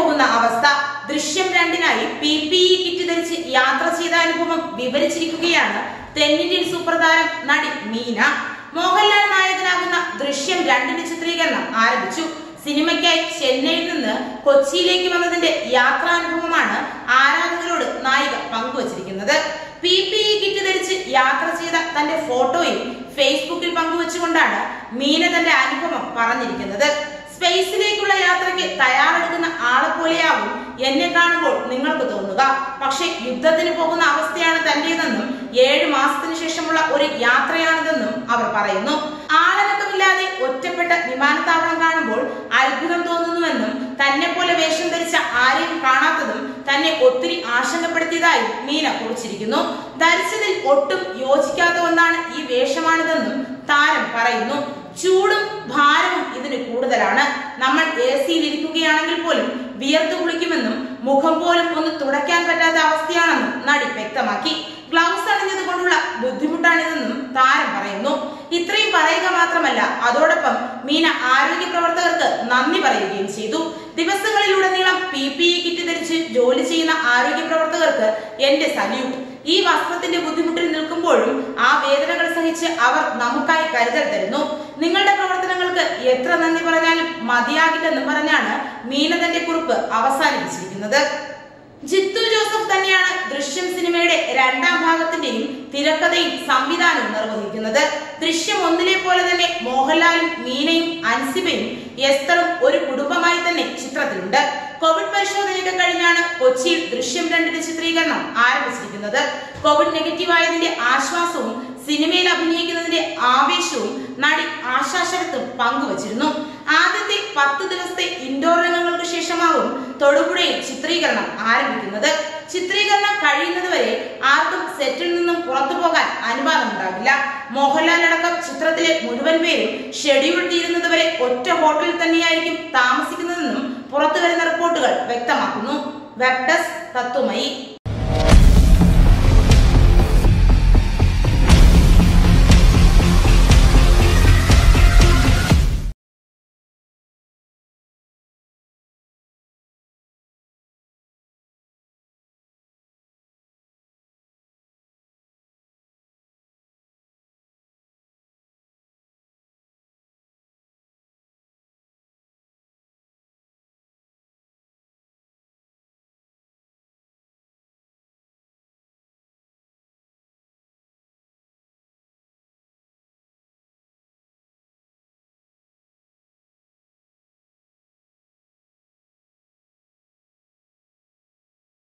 പോകുന്ന അവസ്ഥ ദൃശ്യം രണ്ടിനായി പി പി ഇ കിറ്റ് ധരിച്ച് യാത്ര ചെയ്ത അനുഭവം വിവരിച്ചിരിക്കുകയാണ് തെന്നിന്ത്യൻ സൂപ്പർ താരം നടി മീന മോഹൻലാൽ നായകനാകുന്ന ദൃശ്യം രണ്ടിന്റെ ചിത്രീകരണം ആരംഭിച്ചു സിനിമയ്ക്കായി ചെന്നൈയിൽ നിന്ന് കൊച്ചിയിലേക്ക് വന്നതിന്റെ യാത്രാനുഭവമാണ് ആരാധകരോട് നായിക പങ്കുവച്ചിരിക്കുന്നത് പി പി ഇ കിറ്റ് ധരിച്ച് യാത്ര ചെയ്ത തന്റെ ഫോട്ടോയും ഫേസ്ബുക്കിൽ പങ്കുവച്ചുകൊണ്ടാണ് മീന തന്റെ അനുഭവം പറഞ്ഞിരിക്കുന്നത് സ്പേസിലേക്കുള്ള യാത്രയ്ക്ക് തയ്യാറെടുക്കുന്ന ആളെ പോലെയാവും എന്നെ കാണുമ്പോൾ നിങ്ങൾക്ക് തോന്നുക പക്ഷെ യുദ്ധത്തിന് പോകുന്ന അവസ്ഥയാണ് തന്റേതെന്നും ഏഴ് മാസത്തിന് ശേഷമുള്ള ഒരു യാത്രയാണിതെന്നും അവർ പറയുന്നു ആളനക്കമില്ലാതെ ഒറ്റപ്പെട്ട വിമാനത്താവളം കാണുമ്പോൾ അത്ഭുതം തോന്നുന്നുവെന്നും തന്നെ പോലെ വേഷം ധരിച്ച ആരെയും കാണാത്തതും തന്നെ ഒത്തിരി ആശങ്കപ്പെടുത്തിയതായും മീന കുറിച്ചിരിക്കുന്നു ധരിച്ചതിൽ ഒട്ടും യോജിക്കാത്ത ഒന്നാണ് ഈ വേഷമാണിതെന്നും താരം പറയുന്നു ചൂടും ഭാരവും ഇതിന് കൂടുതലാണ് നമ്മൾ എ സിയിൽ ഇരിക്കുകയാണെങ്കിൽ പോലും വിയർത്ത് കുളിക്കുമെന്നും മുഖം പോലും ഒന്ന് തുടയ്ക്കാൻ പറ്റാത്ത അവസ്ഥയാണെന്നും നടി വ്യക്തമാക്കി ഗ്ലൗസ് അണിഞ്ഞത് കൊണ്ടുള്ള ബുദ്ധിമുട്ടാണിതെന്നും താരം പറയുന്നു ഇത്രയും പറയുക മാത്രമല്ല അതോടൊപ്പം മീന ആരോഗ്യ പ്രവർത്തകർക്ക് നന്ദി പറയുകയും ചെയ്തു ദിവസങ്ങളിലുടനീളം പി പി ഇ കിറ്റ് ധരിച്ച് ജോലി ചെയ്യുന്ന ആരോഗ്യ പ്രവർത്തകർക്ക് എന്റെ സല്യൂട്ട് ഈ വസ്ത്രത്തിന്റെ ബുദ്ധിമുട്ടിൽ നിൽക്കുമ്പോഴും ആ വേദനകൾ സഹിച്ച് അവർ നമുക്കായി കരുതൽ തരുന്നു നിങ്ങളുടെ പ്രവർത്തനങ്ങൾക്ക് എത്ര നന്ദി പറഞ്ഞാലും മതിയാകില്ലെന്നും പറഞ്ഞാണ് മീന തന്റെ കുറിപ്പ് അവസാനിപ്പിച്ചിരിക്കുന്നത് ജിത്തു ജോസഫ് തന്നെയാണ് ദൃശ്യം സിനിമയുടെ രണ്ടാം ഭാഗത്തിന്റെയും തിരക്കഥയും സംവിധാനവും നിർവഹിക്കുന്നത് ദൃശ്യം ഒന്നിലെ പോലെ തന്നെ മോഹൻലാലും മീനയും അൻസിബയും എസ്തറും ഒരു കുടുംബമായി തന്നെ ചിത്രത്തിലുണ്ട് കോവിഡ് പരിശോധനയൊക്കെ കഴിഞ്ഞാണ് കൊച്ചിയിൽ ദൃശ്യം രണ്ടിന്റെ ചിത്രീകരണം ആരംഭിച്ചിരിക്കുന്നത് കോവിഡ് നെഗറ്റീവ് ആയതിന്റെ ആശ്വാസവും സിനിമയിൽ അഭിനയിക്കുന്നതിന്റെ ആവേശവും നടി ആശാ ശരത്തും പങ്കുവച്ചിരുന്നു ആദ്യത്തെ പത്ത് ദിവസത്തെ ഇൻഡോർ രംഗങ്ങൾക്ക് ശേഷമാവും തൊടുപുഴയിൽ ചിത്രീകരണം ആരംഭിക്കുന്നത് ചിത്രീകരണം കഴിയുന്നതുവരെ ആർക്കും സെറ്റിൽ നിന്നും പുറത്തു പോകാൻ അനുവാദമുണ്ടാകില്ല മോഹൻലാൽ അടക്കം ചിത്രത്തിലെ മുഴുവൻ പേരും ഷെഡ്യൂൾ തീരുന്നതുവരെ ഒറ്റ ഹോട്ടലിൽ തന്നെയായിരിക്കും താമസിക്കുന്നതെന്നും പുറത്തു വരുന്ന റിപ്പോർട്ടുകൾ വ്യക്തമാക്കുന്നു വെബ് ഡെസ്ക് തത്വമയി